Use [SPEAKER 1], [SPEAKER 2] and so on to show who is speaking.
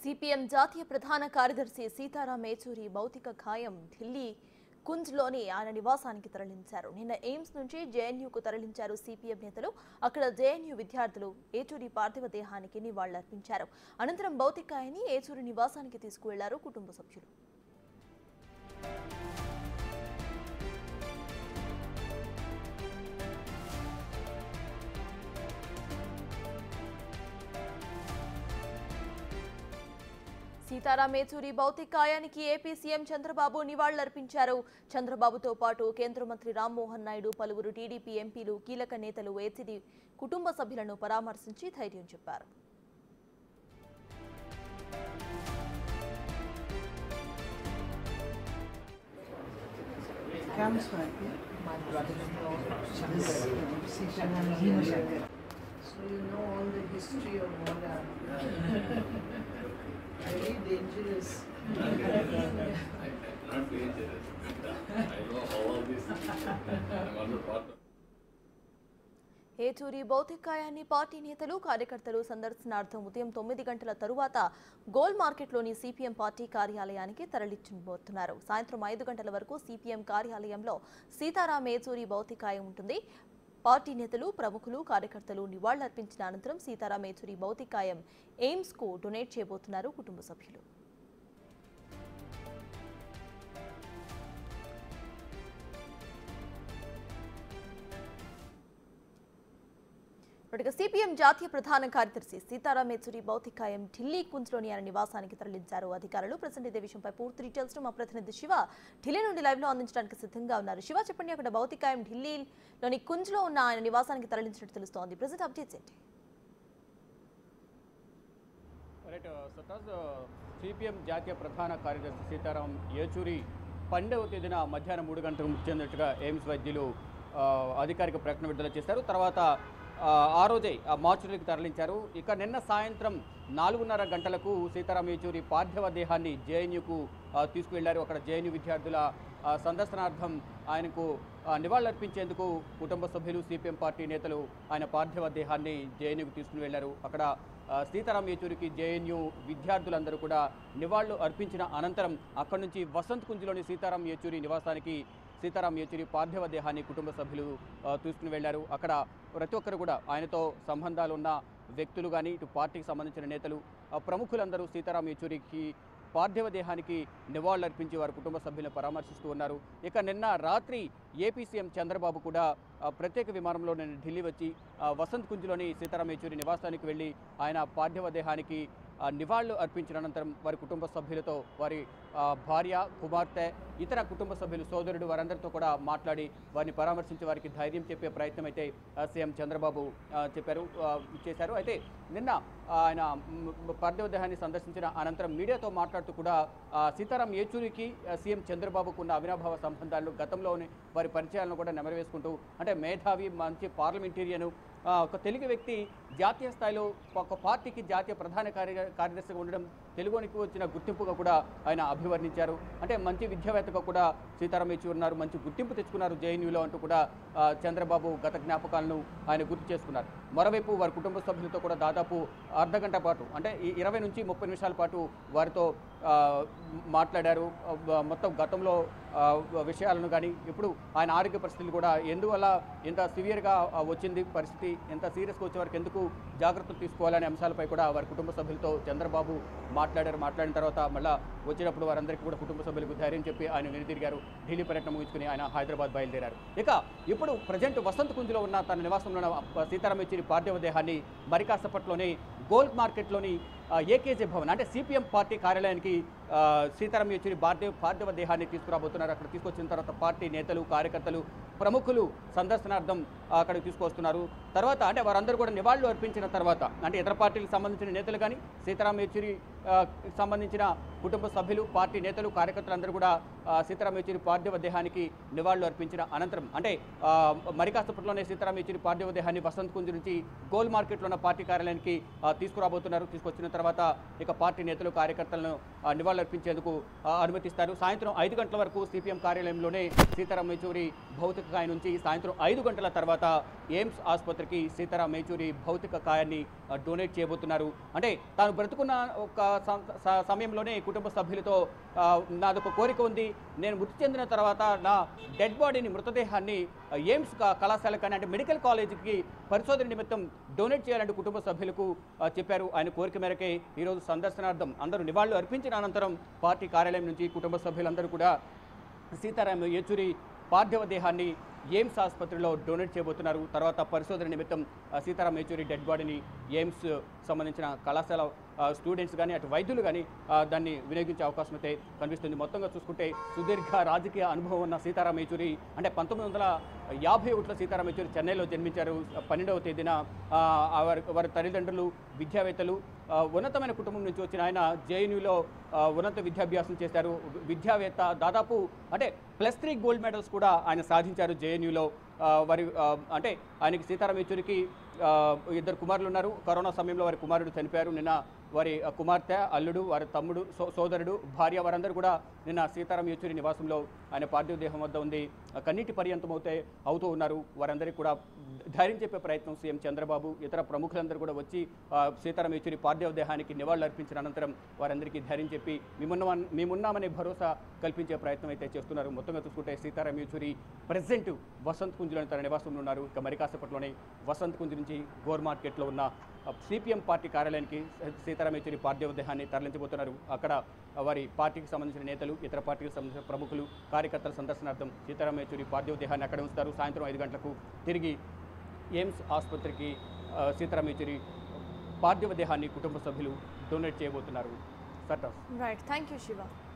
[SPEAKER 1] CPM జాతీయ ప్రధాన కార్యదర్శి సీతారాం ఏచూరి భౌతిక ఖాయం ఢిల్లీ కుంజ్లోని ఆయన నివాసానికి తరలించారు నిన్న ఎయిమ్స్ నుంచి జేఎన్యూకు తరలించారు సిపిఎం నేతలు అక్కడ జేఎన్యూ విద్యార్థులు ఏచూరి పార్థివ దేహానికి నివాళులర్పించారు అనంతరం భౌతికాయాన్ని ఏచూరి నివాసానికి తీసుకువెళ్లారు కుటుంబ సభ్యులు సీతారాం ఏచూరి భౌతికాయానికి ఏపీ సీఎం చంద్రబాబు నివాళులర్పించారు చంద్రబాబుతో పాటు కేంద్ర మంత్రి రామ్మోహన్ నాయుడు పలువురు టీడీపీ ఎంపీలు కీలక నేతలు ఏసీడీ కుటుంబ సభ్యులను పరామర్శించి ధైర్యం చెప్పారు
[SPEAKER 2] comes from my brother-in-law, Shankar, Sitaram Himashakar. So you know all the history of Mola. Very dangerous.
[SPEAKER 3] Not dangerous. I know all this. I'm also part of.
[SPEAKER 1] Yechury భౌతికాయాన్ని పార్టీ నేతలు కార్యకర్తలు సందర్శనార్థం ఉదయం తొమ్మిది గంటల తరువాత గోల్ మార్కెట్లోని సిపిఎం పార్టీ కార్యాలయానికి తరలించబోతున్నారు సాయంత్రం ఐదు గంటల వరకు సిపిఎం కార్యాలయంలో సీతారాం ఏచూరి భౌతికాయం ఉంటుంది పార్టీ నేతలు ప్రముఖులు కార్యకర్తలు నివాళులర్పించిన అనంతరం సీతారాం ఏచూరి భౌతికాయం ఎయిమ్స్ కు డొనేట్ చేయబోతున్నారు కుటుంబ సభ్యులు ఇప్పటికే సిపిఎం జాతీయ ప్రధాన కార్యదర్శి సీతారాం యేచూరి భౌతికాయం ఢిల్లీ కుంజ్లోని ఆయన నివాసానికి తరలించారు అధికారులు ప్రజెంట్ ఇదే విషయంపై పూర్తి డీటెయిల్స్ మా ప్రతినిధి శివ ఢిల్లీ నుండి లైవ్ లో అందించడానికి సిద్ధంగా ఉన్నారు శివ చెప్పండి అక్కడ భౌతికాయం ఢిల్లీలోని కుంజ్లో ఉన్న ఆయన నివాసానికి తరలించినట్టు తెలుస్తోంది ప్రజెంట్ అప్డేట్స్ ఏంటి
[SPEAKER 4] రైట్ సతాజ్ సిపిఎం జాతీయ ప్రధాన కార్యదర్శి సీతారాం ఏచూరి పన్నెండవ తేదీన మధ్యాహ్నం మూడు గంటలకు మృతి చెందినట్టుగా ఎయిమ్స్ వైద్యులు ఆ, అధికారిక ప్రకటన విడుదల చేశారు తర్వాత ఆ, ఆ రోజే ఆ మార్చురీకి తరలించారు ఇక నిన్న సాయంత్రం నాలుగున్నర గంటలకు సీతారాం ఏచూరి పార్థివ దేహాన్ని జేఎన్యూకు తీసుకువెళ్లారు అక్కడ జేఎన్యూ విద్యార్థుల ఆ, సందర్శనార్థం ఆయనకు ఆ, నివాళులర్పించేందుకు కుటుంబ సభ్యులు సిపిఎం పార్టీ నేతలు ఆయన పార్థివ దేహాన్ని జేఎన్యూకు తీసుకుని వెళ్లారు అక్కడ ఆ, సీతారాం యేచూరికి జేఎన్యూ విద్యార్థులందరూ కూడా నివాళులు అర్పించిన అనంతరం అక్కడి నుంచి వసంత్ కుంజ్లోని సీతారాం యేచూరి నివాసానికి సీతారాం యేచూరి పార్థివ దేహాన్ని కుటుంబ సభ్యులు ఆ, తీసుకుని వెళ్లారు అక్కడ ప్రతి ఒక్కరు కూడా ఆయనతో సంబంధాలు ఉన్న వ్యక్తులు కానీ ఇటు పార్టీకి సంబంధించిన నేతలు ఆ, ప్రముఖులందరూ సీతారాం యేచూరికి పార్థివ దేహానికి నివాళులర్పించి వారి కుటుంబ సభ్యులను పరామర్శిస్తూ ఉన్నారు ఇక నిన్న రాత్రి ఏపీ సీఎం చంద్రబాబు కూడా ఆ, ప్రత్యేక విమానంలో నిన్న ఢిల్లీ వచ్చి ఆ, వసంత్ కుంజ్లోని సీతారాం యేచూరి నివాసానికి వెళ్ళి ఆయన పార్థివ దేహానికి ఆ, నివాళులు అర్పించిన అనంతరం వారి కుటుంబ సభ్యులతో వారి ఆ, భార్య కుమార్తె ఇతర కుటుంబ సభ్యులు సోదరుడు వారందరితో కూడా మాట్లాడి వారిని పరామర్శించి వారికి ధైర్యం చెప్పే ప్రయత్నం అయితే ఆ, సీఎం చంద్రబాబు ఆ, చెప్పారు ఆ, చేశారు అయితే నిన్న ఆయన మ్, పార్థివ దేహాన్ని సందర్శించిన అనంతరం మీడియాతో మాట్లాడుతూ కూడా ఆ, సీతారాం యేచూరికి ఆ, సీఎం చంద్రబాబుకు ఉన్న అవినాభావ సంబంధాలు గతంలోని వారి పరిచయాలను కూడా నెమరవేసుకుంటూ అంటే మేధావి మంచి పార్లమెంటేరియను ఆ, ఒక తెలుగు వ్యక్తి జాతీయ స్థాయిలో ఒక పార్టీకి జాతీయ ప్రధాన కార్య కార్యదర్శిగా ఉండడం తెలుగునికి వచ్చిన గుర్తింపుగా కూడా ఆయన అభివర్ణించారు అంటే మంచి విద్యావేత్తగా కూడా సీతారాం యేచూరి ఉన్నారు మంచి గుర్తింపు తెచ్చుకున్నారు జేఎన్యూలో అంటూ కూడా ఆ, చంద్రబాబు గత జ్ఞాపకాలను ఆయన గుర్తు చేసుకున్నారు మరోవైపు వారి కుటుంబ సభ్యులతో కూడా దాదాపు అర్ధ గంట పాటు అంటే ఈ ఇరవై నుంచి ముప్పై నిమిషాల పాటు వారితో ఆ, మాట్లాడారు ఆ, మొత్తం గతంలో ఆ, విషయాలను కానీ ఇప్పుడు ఆయన ఆరోగ్య పరిస్థితులు కూడా ఎందువల్ల ఎంత సివియర్గా వచ్చింది పరిస్థితి ఎంత సీరియస్గా వచ్చే వరకు ఎందుకు జాగ్రత్తలు తీసుకోవాలనే అంశాలపై కూడా వారి కుటుంబ సభ్యులతో చంద్రబాబు మాట్లాడారు మాట్లాడిన తర్వాత మళ్ళా వచ్చినప్పుడు వారందరికీ కూడా కుటుంబ సభ్యులకు ధైర్యం చెప్పి ఆయన వెనుతిరిగారు ఢిల్లీ పర్యటన ముగించుకుని ఆయన హైదరాబాద్ బయలుదేరారు ఇక ఇప్పుడు ప్రజెంట్ వసంత్ కుంజ్లో ఉన్న తన నివాసంలో ఉన్న సీతారాం యెచూరి పార్థివ దేహాన్ని మరి కాసేపట్లోనే గోల్డ్ మార్కెట్లోని ఆ, ఏకేజే భవన్ అంటే సిపిఎం పార్టీ కార్యాలయానికి ఆ, సీతారాం యెచూరి పార్థివ పార్థివ దేహాన్ని తీసుకురాబోతున్నారు అక్కడ తీసుకొచ్చిన తర్వాత పార్టీ నేతలు కార్యకర్తలు ప్రముఖులు సందర్శనార్థం అక్కడికి తీసుకొస్తున్నారు తర్వాత అంటే వారందరూ కూడా నివాళులు అర్పించిన తర్వాత అంటే ఇతర పార్టీలకు సంబంధించిన నేతలు కానీ సీతారాం యెచూరి ఆ, సంబంధించిన కుటుంబ సభ్యులు పార్టీ నేతలు కార్యకర్తలందరూ కూడా ఆ, సీతారాం యెచూరి పార్థివ దేహానికి నివాళులు అర్పించిన అనంతరం అంటే ఆ, మరి కాసేపట్లోనే సీతారాం యెచూరి పార్థివ దేహాన్ని వసంత్ కుంజ్ నుంచి గోల్ మార్కెట్లో ఉన్న పార్టీ కార్యాలయానికి ఆ, తీసుకురాబోతున్నారు తీసుకొచ్చిన తర్వాత తర్వాత ఇక పార్టీ నేతలు కార్యకర్తలను ఆ, నివాళులర్పించేందుకు ఆ, అనుమతిస్తారు సాయంత్రం ఐదు గంటల వరకు సిపిఎం కార్యాలయంలోనే సీతారాం యేచూరి భౌతిక కాయ నుంచి సాయంత్రం ఐదు గంటల తర్వాత ఎయిమ్స్ ఆసుపత్రికి సీతారాం యేచూరి భౌతిక కాయాన్ని ఆ, డొనేట్ చేయబోతున్నారు అంటే తాను బ్రతుకున్న ఒక సం- స- సమయంలోనే కుటుంబ సభ్యులతో ఆ, నాదొక కోరిక ఉంది నేను మృతి చెందిన తర్వాత నా డెడ్ బాడీని మృతదేహాన్ని ఆ, ఎయిమ్స్ క- కళాశాల కానీ అంటే మెడికల్ కాలేజీకి పరిశోధన నిమిత్తం డొనేట్ చేయాలంటూ కుటుంబ సభ్యులకు ఆ, చెప్పారు ఆయన కోరిక మేరకే ఈరోజు సందర్శనార్థం అందరూ నివాళులు అర్పించిన అనంతరం పార్టీ కార్యాలయం నుంచి కుటుంబ సభ్యులందరూ కూడా సీతారాం యేచూరి పార్థివ దేహాన్ని ఎయిమ్స్ ఆసుపత్రిలో డొనేట్ చేయబోతున్నారు తర్వాత పరిశోధన నిమిత్తం ఆ, సీతారాం యేచూరి డెడ్ బాడీని ఎయిమ్స్ సంబంధించిన కళాశాల ఆ, స్టూడెంట్స్ కానీ అటు వైద్యులు కానీ ఆ, దాన్ని వినియోగించే అవకాశం అయితే కనిపిస్తుంది మొత్తంగా చూసుకుంటే సుదీర్ఘ రాజకీయ అనుభవం ఉన్న సీతారాం యేచూరి అంటే పంతొమ్మిది వందల యాభై ఒకటిలో సీతారాం యేచూరి చెన్నైలో జన్మించారు పన్నెండవ తేదీన ఆ, వారి వారి తల్లిదండ్రులు విద్యావేత్తలు ఆ, ఉన్నతమైన కుటుంబం నుంచి వచ్చిన ఆయన జేఎన్యూలో ఉన్నత విద్యాభ్యాసం చేశారు విద్యావేత్త దాదాపు అంటే ప్లస్ త్రీ గోల్డ్ మెడల్స్ కూడా ఆయన సాధించారు జేఎన్యూలో వారి ఆ, అంటే ఆయనకి సీతారాం యేచూరికి ఆ, ఇద్దరు కుమారులు ఉన్నారు కరోనా సమయంలో వారి కుమారుడు చనిపోయారు నిన్న వారి ఆ, కుమార్తె అల్లుడు వారి తమ్ముడు సో సోదరుడు భార్య వారందరూ కూడా నిన్న సీతారాం యేచూరి నివాసంలో ఆయన పార్థివ దేహం వద్ద ఉంది ఆ, కన్నీటి పర్యంతం అవుతే అవుతూ ఉన్నారు వారందరికీ కూడా ధైర్యం చెప్పే ప్రయత్నం సీఎం చంద్రబాబు ఇతర ప్రముఖులందరూ కూడా వచ్చి ఆ, సీతారాం యేచూరి పార్థివ దేహానికి నివాళులు అర్పించిన అనంతరం వారందరికీ ధైర్యం చెప్పి మేమున్న మేమున్నామనే భరోసా కల్పించే ప్రయత్నం అయితే చేస్తున్నారు మొత్తంగా చూసుకుంటే సీతారాం యేచూరి ప్రజెంట్ వసంత్ కుంజ్లోని తన నివాసంలో ఉన్నారు ఇక మరి కాసేపట్లోనే వసంత్ కుంజ్ నుంచి గోర్ మార్కెట్లో ఉన్న సిపిఎం పార్టీ కార్యాలయానికి సీతారాం యేచూరి పార్థివ దేహాన్ని తరలించబోతున్నారు అక్కడ వారి పార్టీకి సంబంధించిన నేతలు ఇతర పార్టీకి సంబంధించిన ప్రముఖులు కార్యకర్తల సందర్శనార్థం సీతారాం యేచూరి పార్థివ దేహాన్ని అక్కడ ఉంచుతారు సాయంత్రం ఐదు గంటలకు తిరిగి ఎయిమ్స్ ఆసుపత్రికి ఆ, సీతారాం యేచూరి పార్థివ దేహాన్ని కుటుంబ సభ్యులు డొనేట్ చేయబోతున్నారు సర్టాస్
[SPEAKER 1] రైట్ థ్యాంక్ యూ శివ